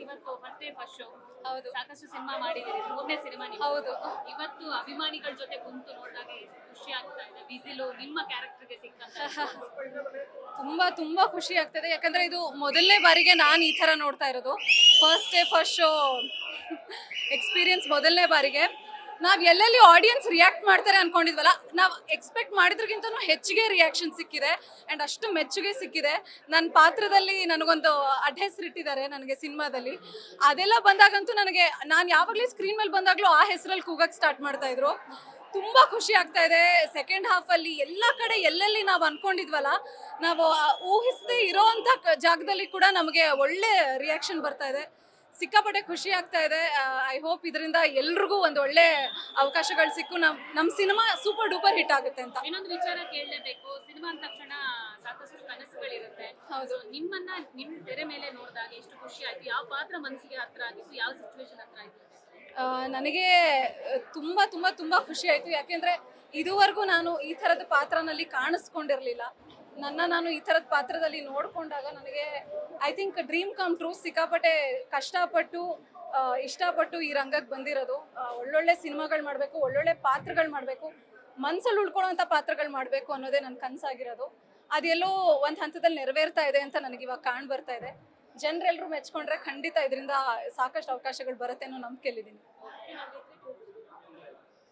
ಇವತ್ತು first day first show ಹೌದು ಸಾಕಷ್ಟು ಸಿನಿಮಾ ಮಾಡಿದ್ದೀರಿ ಮೂರನೇ ಸಿನಿಮಾ ಹೌದು. ಇವತ್ತು ಅಭಿಮಾನಿಗಳ ಜೊತೆ ಕುಂತು ನೋಡಿದಾಗ ಎಷ್ಟು ಖುಷಿ ಆಗ್ತಾ ಇದೆ ವಿಸಿಲು ನಿಮ್ಮ ಕ್ಯಾರೆಕ್ಟರ್ಗೆ ಸಿಕ್ಕಂತ ತುಂಬಾ ತುಂಬಾ ಖುಷಿ ಆಗ್ತದೆ ಯಾಕಂದ್ರೆ ಇದು ಮೊದಲನೇ ಬಾರಿಗೆ ನಾನು ಈ ತರ ನೋಡ್ತಾ ಇರೋದು first day first show experience ಮೊದಲನೇ ಬಾರಿಗೆ ನಾವು ಎಲ್ಲೆಲ್ಲಿ ಆಡಿಯನ್ಸ್ ರಿಯಾಕ್ಟ್ ಮಾಡ್ತಾರೆ ಅನ್ಕೊಂಡಿದ್ವಲ್ಲ ನಾವು ಎಕ್ಸ್ಪೆಕ್ಟ್ ಮಾಡಿದ್ರಗಿಂತನೂ ಹೆಚ್ಚಿಗೆ ರಿಯಾಕ್ಷನ್ ಸಿಕ್ಕಿದೆ ಆ್ಯಂಡ್ ಅಷ್ಟು ಮೆಚ್ಚುಗೆ ಸಿಕ್ಕಿದೆ ನನ್ನ ಪಾತ್ರದಲ್ಲಿ ನನಗೊಂದು ಅಡ್ ಹೆಸರಿಟ್ಟಿದ್ದಾರೆ ನನಗೆ ಸಿನಿಮಾದಲ್ಲಿ ಅದೆಲ್ಲ ಬಂದಾಗಂತೂ ನನಗೆ ನಾನು ಯಾವಾಗಲೂ ಸ್ಕ್ರೀನ್ ಮೇಲೆ ಬಂದಾಗಲೂ ಆ ಹೆಸರಲ್ಲಿ ಕೂಗಕ್ಕೆ ಸ್ಟಾರ್ಟ್ ಮಾಡ್ತಾ ಇದ್ರು ತುಂಬ ಖುಷಿ ಆಗ್ತಾ ಇದೆ ಸೆಕೆಂಡ್ ಹಾಫಲ್ಲಿ ಎಲ್ಲ ಕಡೆ ಎಲ್ಲೆಲ್ಲಿ ನಾವು ಅನ್ಕೊಂಡಿದ್ವಲ್ಲ ನಾವು ಆ ಊಹಿಸದೇ ಇರೋವಂಥ ಕ- ಜಾಗದಲ್ಲಿ ಕೂಡ ನಮಗೆ ಒಳ್ಳೆ ರಿಯಾಕ್ಷನ್ ಬರ್ತಾ ಇದೆ ಸಿಕ್ಕಾಪಟ್ಟೆ ಖುಷಿ ಆಗ್ತಾ ಇದೆ ಐ ಹೋಪ್ ಇದರಿಂದ ಎಲ್ರಿಗೂ ಒಂದು ಒಳ್ಳೆ ಅವಕಾಶಗಳು ಸಿಕ್ಕು ನಮ್ಮ ನಮ್ಮ ಸಿನಿಮಾ ಸೂಪರ್ ಡೂಪರ್ ಹಿಟ್ ಆಗುತ್ತೆ ಅಂತ ಇನ್ನೊಂದು ವಿಚಾರ ಕೇಳಲೇಬೇಕು ಸಿನಿಮಾ ಅಂದ ತಕ್ಷಣ ಸಾಕಷ್ಟು ಕನಸುಗಳಿರುತ್ತೆ ಹೌದು. So, ನಿಮ್ಮನ್ನ ನಿಮ್ ತೆರೆ ಮೇಲೆ ನೋಡಿದಾಗ ಎಷ್ಟು ಖುಷಿ ಆಯ್ತು ಯಾವ ಪಾತ್ರ ಮನಸ್ಸಿಗೆ ಹತ್ರ ಆಗಿತ್ತು ಯಾವ ಸಿಚುವೇಶನ್ ಹತ್ರ ಆಯ್ತು ಆ, ನನಗೆ ತುಂಬ ತುಂಬ ತುಂಬ ಖುಷಿ ಆಯಿತು ಯಾಕೆಂದರೆ ಇದುವರೆಗೂ ನಾನು ಈ ಥರದ ಪಾತ್ರನಲ್ಲಿ ಕಾಣಿಸ್ಕೊಂಡಿರಲಿಲ್ಲ ನನ್ನ ನಾನು ಈ ಥರದ ಪಾತ್ರದಲ್ಲಿ ನೋಡಿಕೊಂಡಾಗ ನನಗೆ I think dream come true ಸಿಕ್ಕಾಪಟ್ಟೆ ಕಷ್ಟಪಟ್ಟು ಆ, ಇಷ್ಟಪಟ್ಟು ಈ ರಂಗಕ್ಕೆ ಬಂದಿರೋದು ಆ, ಒಳ್ಳೊಳ್ಳೆ ಸಿನಿಮಾಗಳು ಮಾಡಬೇಕು ಒಳ್ಳೊಳ್ಳೆ ಪಾತ್ರಗಳು ಮಾಡಬೇಕು ಮನ್ಸಲ್ಲಿ ಉಳ್ಕೊಳ್ಳೋಂಥ ಪಾತ್ರಗಳು ಮಾಡಬೇಕು ಅನ್ನೋದೇ ನನ್ನ ಕನಸಾಗಿರೋದು ಅದೆಲ್ಲೋ ಒಂದು ಹಂತದಲ್ಲಿ ನೆರವೇರ್ತಾ ಇದೆ ಅಂತ ನನಗೆ ಇವಾಗ ಕಾಣ್ ಬರ್ತಾ ಇದೆ ಜನರೆಲ್ಲರೂ ಮೆಚ್ಕೊಂಡ್ರೆ ಖಂಡಿತ ಇದರಿಂದ ಸಾಕಷ್ಟು ಅವಕಾಶಗಳು ಬರುತ್ತೆ ಅನ್ನೋ ನಂಬಿಕೆಯಲ್ಲಿದ್ದೀನಿ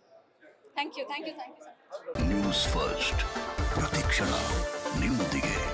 thank you thank you thank you sir news first ಪ್ರತಿಕ್ಷಣ ನಿಮ್ಮೊಂದಿಗೆ